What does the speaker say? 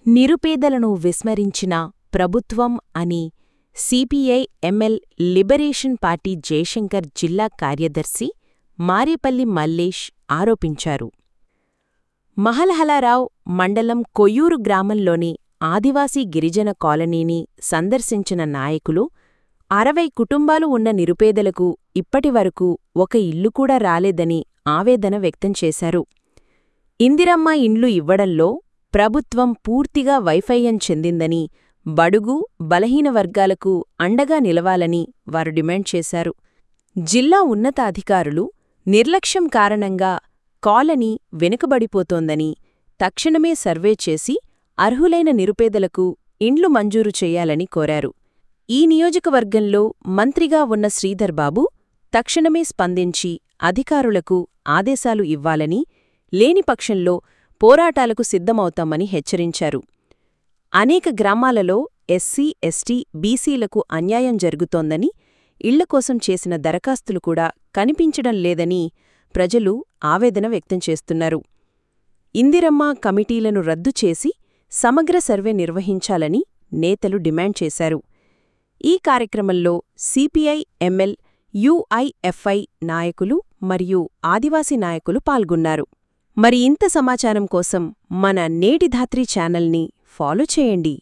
నిరుపేదలను విస్మరించిన ప్రభుత్వం అని CPI ML liberation party Jayashankar జిల్లా కార్యదర్శి మారేపల్లి మల్లేష్ ఆరోపించారు మహల్హలారావు మండలం కొయ్యూరు గ్రామంలోని ఆదివాసీ గిరిజన కాలనీని సందర్శించిన నాయకులు అరవై కుటుంబాలు ఉన్న నిరుపేదలకు ఇప్పటివరకు ఒక ఇల్లు కూడా రాలేదని ఆవేదన వ్యక్తం చేశారు ఇందిరమ్మ ఇండ్లు ఇవ్వడంలో ప్రభుత్వం పూర్తిగా వైఫల్యం చెందిందని బడుగు బలహీన వర్గాలకు అండగా నిలవాలని వారు డిమాండ్ చేశారు జిల్లా ఉన్నతాధికారులు నిర్లక్ష్యం కారణంగా కాలనీ వెనుకబడిపోతోందని తక్షణమే సర్వే చేసి అర్హులైన నిరుపేదలకు ఇండ్లు మంజూరు చేయాలని కోరారు ఈ నియోజకవర్గంలో మంత్రిగా ఉన్న శ్రీధర్ బాబు తక్షణమే స్పందించి అధికారులకు ఆదేశాలు ఇవ్వాలని లేని పక్షంలో పోరాటాలకు సిద్ధమవుతామని హెచ్చరించారు అనేక గ్రామాలలో ఎస్సీ ఎస్టీ బీసీలకు అన్యాయం జరుగుతోందని ఇళ్లకోసం చేసిన దరఖాస్తులు కూడా కనిపించడం లేదని ప్రజలు ఆవేదన వ్యక్తం చేస్తున్నారు ఇందిరమ్మ కమిటీలను రద్దు చేసి సమగ్ర సర్వే నిర్వహించాలని నేతలు డిమాండ్ చేశారు ఈ కార్యక్రమంలో సిపిఐ ఎంఎల్ యుఐఎఫ్ఐ నాయకులు మరియు ఆదివాసీ నాయకులు పాల్గొన్నారు మరి ఇంత సమాచారం కోసం మన నేటి ధాత్రి ఛానల్ని ఫాలో చేయండి